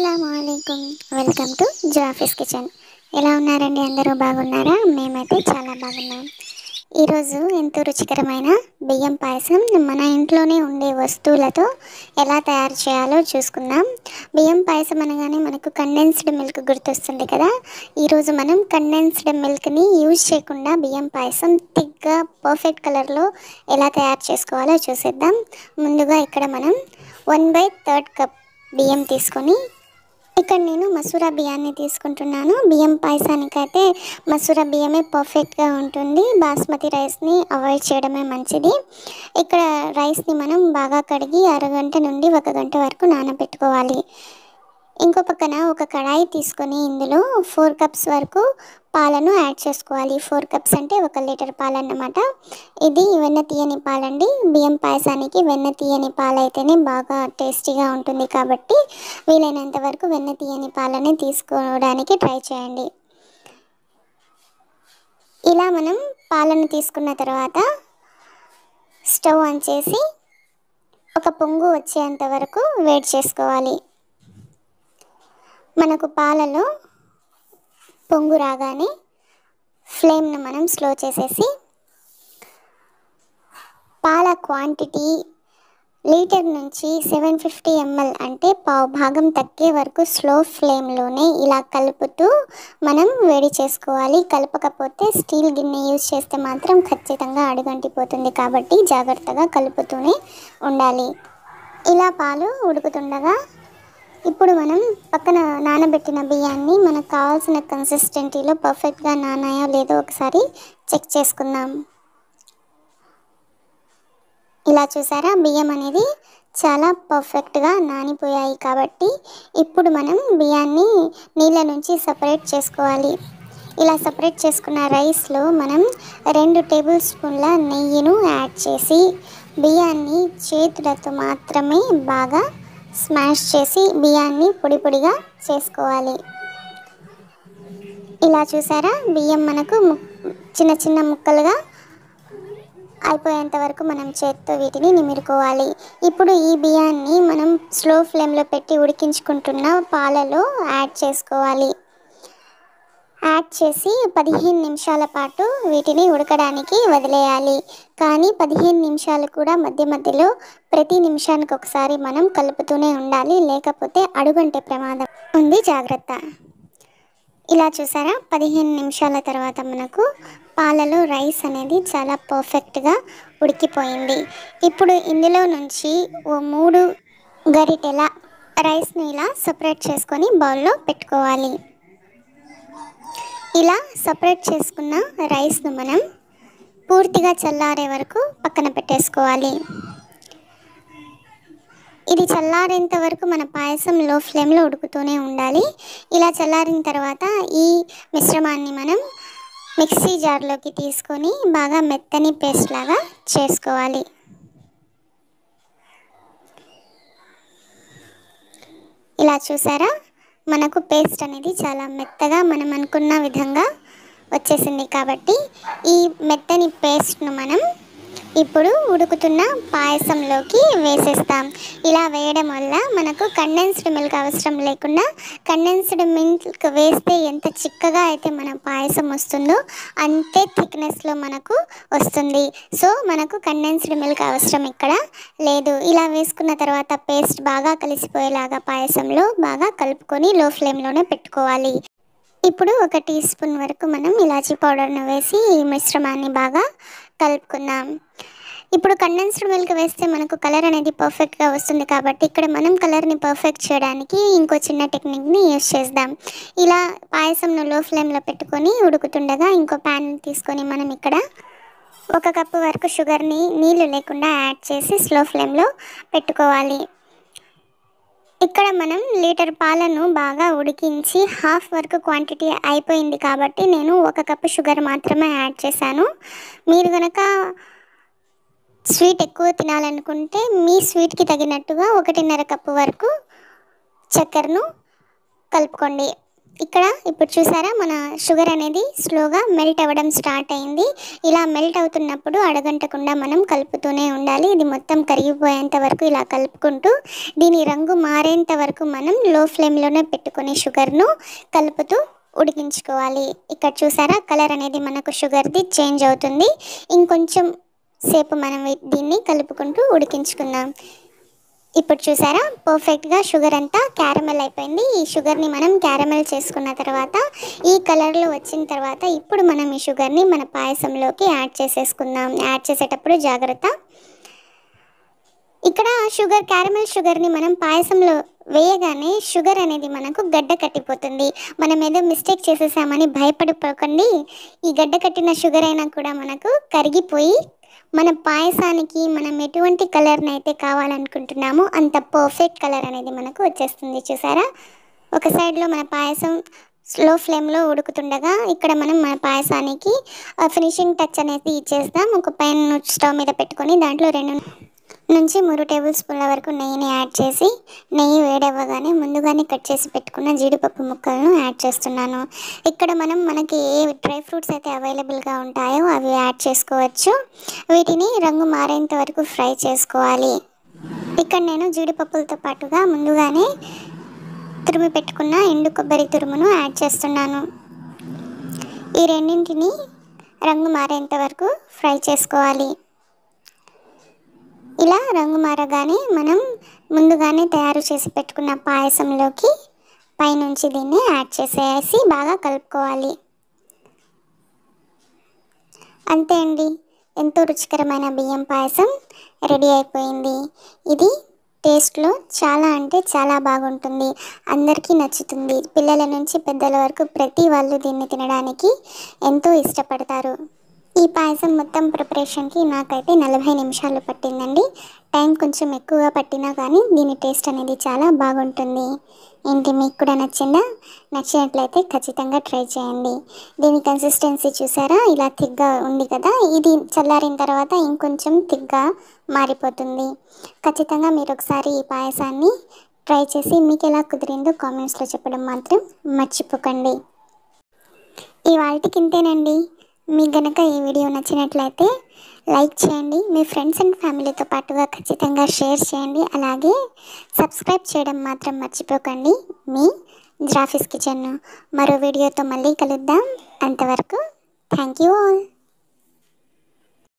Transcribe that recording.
అస్సలం welcome to జాఫీస్ kitchen ఎలా ఉన్నారండి అందరూ బాగున్నారా మేమైతే చాలా బాగున్నాం ఈరోజు ఎంతో రుచికరమైన బియ్యం పాయసం మన ఇంట్లోనే ఉండే వస్తువులతో ఎలా తయారు చేయాలో చూసుకుందాం బియ్యం పాయసం అనగానే మనకు కండెన్స్డ్ మిల్క్ గుర్తొస్తుంది కదా ఈరోజు మనం కండెన్స్డ్ మిల్క్ని యూజ్ చేయకుండా బియ్యం పాయసం థిక్గా పర్ఫెక్ట్ కలర్లో ఎలా తయారు చేసుకోవాలో చూసేద్దాం ముందుగా ఇక్కడ మనం వన్ బై థర్డ్ కప్ బియ్యం తీసుకొని ఇక్కడ నేను మసూరా బియ్యాన్ని తీసుకుంటున్నాను బియ్యం పాయసానికి అయితే మసూరా బియ్యమే పర్ఫెక్ట్గా ఉంటుంది బాస్మతి రైస్ని అవాయిడ్ చేయడమే మంచిది ఇక్కడ రైస్ని మనం బాగా కడిగి అరగంట నుండి ఒక గంట వరకు నానబెట్టుకోవాలి ఇంకో పక్కన ఒక కడాయి తీసుకొని ఇందులో ఫోర్ కప్స్ వరకు పాలను యాడ్ చేసుకోవాలి ఫోర్ కప్స్ అంటే ఒక లీటర్ పాలు అన్నమాట ఇది వెన్న తీయని పాలండి బియ్యం పాయసానికి వెన్న తీయని పాలు అయితేనే బాగా టేస్టీగా ఉంటుంది కాబట్టి వీలైనంత వరకు వెన్న తీయని పాలని తీసుకోవడానికి ట్రై చేయండి ఇలా మనం పాలను తీసుకున్న తర్వాత స్టవ్ ఆన్ చేసి ఒక పొంగు వచ్చేంత వరకు వేడి చేసుకోవాలి మనకు పాలలో పొంగు రాగానే ఫ్లేమ్ను మనం స్లో చేసేసి పాల క్వాంటిటీ లీటర్ నుంచి సెవెన్ ఫిఫ్టీ ఎంఎల్ అంటే పావు భాగం తగ్గే వరకు స్లో ఫ్లేమ్లోనే ఇలా కలుపుతూ మనం వేడి చేసుకోవాలి కలపకపోతే స్టీల్ గిన్నె యూజ్ చేస్తే మాత్రం ఖచ్చితంగా అడుగంటిపోతుంది కాబట్టి జాగ్రత్తగా కలుపుతూనే ఉండాలి ఇలా పాలు ఉడుకుతుండగా ఇప్పుడు మనం పక్కన నానబెట్టిన బియ్యాన్ని మనకు కావాల్సిన కన్సిస్టెంటీలో పర్ఫెక్ట్గా నానాయో లేదో ఒకసారి చెక్ చేసుకుందాం ఇలా చూసారా బియ్యం అనేది చాలా పర్ఫెక్ట్గా నానిపోయాయి కాబట్టి ఇప్పుడు మనం బియ్యాన్ని నీళ్ళ నుంచి సపరేట్ చేసుకోవాలి ఇలా సపరేట్ చేసుకున్న రైస్లో మనం రెండు టేబుల్ స్పూన్ల నెయ్యిను యాడ్ చేసి బియ్యాన్ని చేతులతో మాత్రమే బాగా స్మాష్ చేసి బియ్యాన్ని పొడి పొడిగా చేసుకోవాలి ఇలా చూసారా బియ్యం మనకు ము- చిన్న చిన్న ముక్కలుగా అయిపోయేంత వరకు మనం చేత్తో వీటిని నిమిరుకోవాలి ఇప్పుడు ఈ బియ్యాన్ని మనం స్లో ఫ్లేమ్లో పెట్టి ఉడికించుకుంటున్న పాలలో యాడ్ చేసుకోవాలి యాడ్ చేసి పదిహేను నిమిషాల పాటు వీటిని ఉడకడానికి వదిలేయాలి కానీ పదిహేను నిమిషాలు కూడా మధ్య మధ్యలో ప్రతి నిమిషానికి ఒకసారి మనం కలుపుతూనే ఉండాలి లేకపోతే అడుగంటే ప్రమాదం ఉంది జాగ్రత్త ఇలా చూసారా పదిహేను నిమిషాల తర్వాత మనకు పాలలో రైస్ అనేది చాలా పర్ఫెక్ట్గా ఉడికిపోయింది ఇప్పుడు ఇందులో నుంచి ఓ మూడు గరిటెల రైస్ని ఇలా సపరేట్ చేసుకొని బౌల్లో పెట్టుకోవాలి ఇలా సపరేట్ చేసుకున్న రైస్ను మనం పూర్తిగా చల్లారే వరకు పక్కన పెట్టేసుకోవాలి ఇది చల్లారేంత వరకు మన పాయసం లో ఫ్లేమ్లో ఉడుకుతూనే ఉండాలి ఇలా చల్లారిన తర్వాత ఈ మిశ్రమాన్ని మనం మిక్సీ జార్లోకి తీసుకొని బాగా మెత్తని పేస్ట్ లాగా చేసుకోవాలి ఇలా చూసారా మనకు పేస్ట్ అనేది చాలా మెత్తగా మనం అనుకున్న విధంగా వచ్చేసింది కాబట్టి ఈ మెత్తని పేస్ట్ను మనం ఇప్పుడు ఉడుకుతున్న పాయసంలోకి వేసేస్తాం ఇలా వేయడం వల్ల మనకు కండెన్స్డ్ మిల్క్ అవసరం లేకుండా కండెన్స్డ్ మిల్క్ వేస్తే ఎంత చిక్కగా అయితే మన పాయసం వస్తుందో అంతే థిక్నెస్లో మనకు వస్తుంది సో మనకు కండెన్స్డ్ మిల్క్ అవసరం ఇక్కడ లేదు ఇలా వేసుకున్న తర్వాత పేస్ట్ బాగా కలిసిపోయేలాగా పాయసంలో బాగా కలుపుకొని లో ఫ్లేమ్లోనే పెట్టుకోవాలి ఇప్పుడు ఒక టీ స్పూన్ వరకు మనం ఇలాచీ పౌడర్ను వేసి ఈ మిశ్రమాన్ని బాగా కలుపుకుందాం ఇప్పుడు కండెన్స్డ్ మిల్క్ వేస్తే మనకు కలర్ అనేది పర్ఫెక్ట్గా వస్తుంది కాబట్టి ఇక్కడ మనం కలర్ని పర్ఫెక్ట్ చేయడానికి ఇంకో చిన్న టెక్నిక్ని యూస్ చేద్దాం ఇలా పాయసంను లో ఫ్లేమ్లో పెట్టుకొని ఉడుకుతుండగా ఇంకో ప్యాన్ తీసుకొని మనం ఇక్కడ ఒక కప్పు వరకు షుగర్ని నీళ్లు లేకుండా యాడ్ చేసి స్లో ఫ్లేమ్లో పెట్టుకోవాలి ఇక్కడ మనం లీటర్ పాలను బాగా ఉడికించి హాఫ్ వరకు క్వాంటిటీ అయిపోయింది కాబట్టి నేను ఒక కప్పు షుగర్ మాత్రమే యాడ్ చేశాను మీరు కనుక స్వీట్ ఎక్కువ తినాలనుకుంటే మీ స్వీట్కి తగినట్టుగా ఒకటిన్నర కప్పు వరకు చక్కెరను కలుపుకోండి ఇక్కడ ఇప్పుడు చూసారా మన షుగర్ అనేది స్లోగా మెల్ట్ అవ్వడం స్టార్ట్ అయింది ఇలా మెల్ట్ అవుతున్నప్పుడు అడగంటకుండా మనం కలుపుతూనే ఉండాలి ఇది మొత్తం కరిగిపోయేంత వరకు ఇలా కలుపుకుంటూ దీని రంగు మారేంత వరకు మనం లో ఫ్లేమ్లోనే పెట్టుకొని షుగర్ను కలుపుతూ ఉడికించుకోవాలి ఇక్కడ చూసారా కలర్ అనేది మనకు షుగర్ది చేంజ్ అవుతుంది ఇంకొంచెం సేపు మనం వీ- దీన్ని కలుపుకుంటూ ఉడికించుకుందాం ఇప్పుడు చూసారా పర్ఫెక్ట్గా షుగర్ అంతా క్యారమెల్ అయిపోయింది ఈ షుగర్ని మనం క్యారమెల్ చేసుకున్న తర్వాత ఈ కలర్లో వచ్చిన తర్వాత ఇప్పుడు మనం ఈ షుగర్ని మన పాయసంలోకి యాడ్ చేసేసుకుందాం యాడ్ చేసేటప్పుడు జాగ్రత్త ఇక్కడ షుగర్ క్యారమెల్ షుగర్ని మనం పాయసంలో వేయగానే షుగర్ అనేది మనకు గడ్డ కట్టిపోతుంది మనం ఏదో మిస్టేక్ చేసేసామని భయపడిపోకండి ఈ గడ్డ కట్టిన షుగర్ అయినా కూడా మనకు కరిగిపోయి మన పాయసానికి మనం ఎటువంటి కలర్ని అయితే కావాలనుకుంటున్నామో అంత పర్ఫెక్ట్ కలర్ అనేది మనకు వచ్చేస్తుంది చూసారా ఒక సైడ్లో మన పాయసం స్లో ఫ్లేమ్లో ఉడుకుతుండగా ఇక్కడ మనం మన పాయసానికి ఫినిషింగ్ టచ్ అనేది ఇచ్చేస్తాం ఒక పైన స్టవ్ మీద పెట్టుకొని దాంట్లో రెండు నుంచి మూడు టేబుల్ స్పూన్ల వరకు నెయ్యిని యాడ్ చేసి నెయ్యి వేడవ్వగానే ముందుగానే కట్ చేసి పెట్టుకున్న జీడిపప్పు ముక్కలను యాడ్ చేస్తున్నాను ఇక్కడ మనం మనకి ఏ డ్రై ఫ్రూట్స్ అయితే అవైలబుల్గా ఉంటాయో అవి యాడ్ చేసుకోవచ్చు వీటిని రంగు మారేంత వరకు ఫ్రై చేసుకోవాలి ఇక్కడ నేను జీడిపప్పులతో పాటుగా ముందుగానే తురిమి పెట్టుకున్న ఎండు కొబ్బరి తురుమును యాడ్ చేస్తున్నాను ఈ రెండింటిని రంగు మారేంత వరకు ఫ్రై చేసుకోవాలి ఇలా రంగు మారగానే మనం ముందుగానే తయారు చేసి పెట్టుకున్న పాయసంలోకి పైనుంచి దీన్ని యాడ్ చేసేసి బాగా కలుపుకోవాలి అంతే అండి ఎంతో రుచికరమైన బియ్యం పాయసం రెడీ అయిపోయింది ఇది టేస్ట్లో చాలా అంటే చాలా బాగుంటుంది అందరికీ నచ్చుతుంది పిల్లల నుంచి పెద్దల వరకు ప్రతి వాళ్ళు దీన్ని తినడానికి ఎంతో ఇష్టపడతారు ఈ పాయసం మొత్తం ప్రిపరేషన్కి నాకైతే నలభై నిమిషాలు పట్టిందండి టైం కొంచెం ఎక్కువగా పట్టినా కానీ దీని టేస్ట్ అనేది చాలా బాగుంటుంది ఏంటి మీకు కూడా నచ్చిందా నచ్చినట్లయితే ఖచ్చితంగా ట్రై చేయండి దీని కన్సిస్టెన్సీ చూసారా ఇలా థిక్గా ఉంది కదా ఇది చల్లారిన తర్వాత ఇంకొంచెం థిక్గా మారిపోతుంది ఖచ్చితంగా మీరు ఒకసారి ఈ పాయసాన్ని ట్రై చేసి మీకు ఎలా కుదిరిందో కామెంట్స్లో చెప్పడం మాత్రం మర్చిపోకండి ఇవాళకి ఇంతేనండి మీకు గనక ఈ వీడియో నచ్చినట్లయితే లైక్ చేయండి మీ ఫ్రెండ్స్ అండ్ ఫ్యామిలీతో పాటుగా ఖచ్చితంగా షేర్ చేయండి అలాగే సబ్స్క్రైబ్ చేయడం మాత్రం మర్చిపోకండి మీ జాఫీస్ కిచెన్ మరో వీడియోతో మళ్ళీ కలుద్దాం అంతవరకు థ్యాంక్ యూ ఆల్